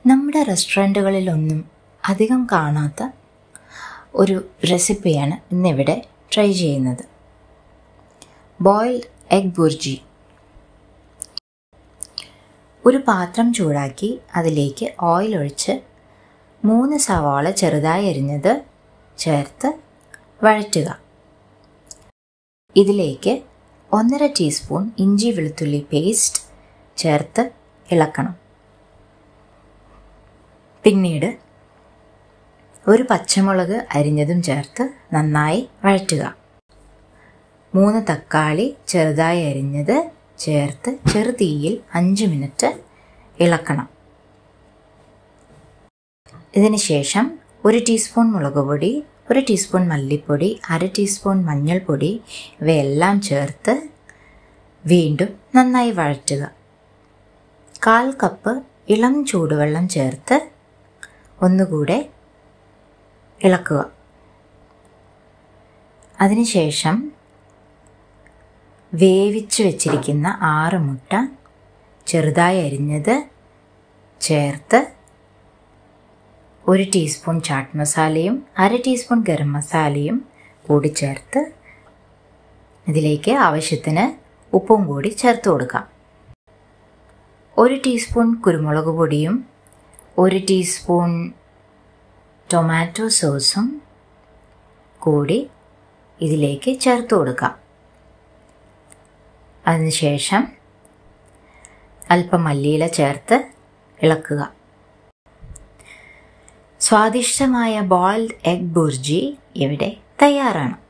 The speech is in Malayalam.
നമ്മുടെ റെസ്റ്റോറൻറ്റുകളിലൊന്നും അധികം കാണാത്ത ഒരു റെസിപ്പിയാണ് ഇന്നിവിടെ ട്രൈ ചെയ്യുന്നത് ബോയിൽഡ് എഗ് ബുർജി ഒരു പാത്രം ചൂടാക്കി അതിലേക്ക് ഓയിൽ ഒഴിച്ച് മൂന്ന് സവാള ചെറുതായി അരിഞ്ഞത് ചേർത്ത് വഴറ്റുക ഇതിലേക്ക് ഒന്നര ടീസ്പൂൺ ഇഞ്ചി വെളുത്തുള്ളി പേസ്റ്റ് ചേർത്ത് ഇളക്കണം പിന്നീട് ഒരു പച്ചമുളക് അരിഞ്ഞതും ചേർത്ത് നന്നായി വഴറ്റുക മൂന്ന് തക്കാളി ചെറുതായി അരിഞ്ഞത് ചേർത്ത് ചെറുതീയിൽ അഞ്ച് മിനിറ്റ് ഇളക്കണം ഇതിന് ശേഷം ഒരു ടീസ്പൂൺ മുളക് പൊടി ഒരു ടീസ്പൂൺ മല്ലിപ്പൊടി അര ടീസ്പൂൺ മഞ്ഞൾപ്പൊടി ഇവയെല്ലാം ചേർത്ത് വീണ്ടും നന്നായി വഴറ്റുക കാൽ കപ്പ് ഇളം ചൂടുവെള്ളം ചേർത്ത് ഒന്നുകൂടെ ഇളക്കുക അതിനുശേഷം വേവിച്ച് വെച്ചിരിക്കുന്ന ആറ് മുട്ട ചെറുതായി അരിഞ്ഞത് ചേർത്ത് ഒരു ടീസ്പൂൺ ചാട്ട് മസാലയും അര ടീസ്പൂൺ ഗരം മസാലയും കൂടി ചേർത്ത് ഇതിലേക്ക് ആവശ്യത്തിന് ഉപ്പും കൂടി ചേർത്ത് കൊടുക്കാം ഒരു ടീസ്പൂൺ കുരുമുളക് പൊടിയും ഒരു ടീസ്പൂൺ ടൊമാറ്റോ സോസും കൂടി ഇതിലേക്ക് ചേർത്ത് കൊടുക്കാം അതിനുശേഷം അല്പം മല്ലിയില ചേർത്ത് ഇളക്കുക സ്വാദിഷ്ടമായ ബോയിൽഡ് എഗ് ബുർജി ഇവിടെ തയ്യാറാണ്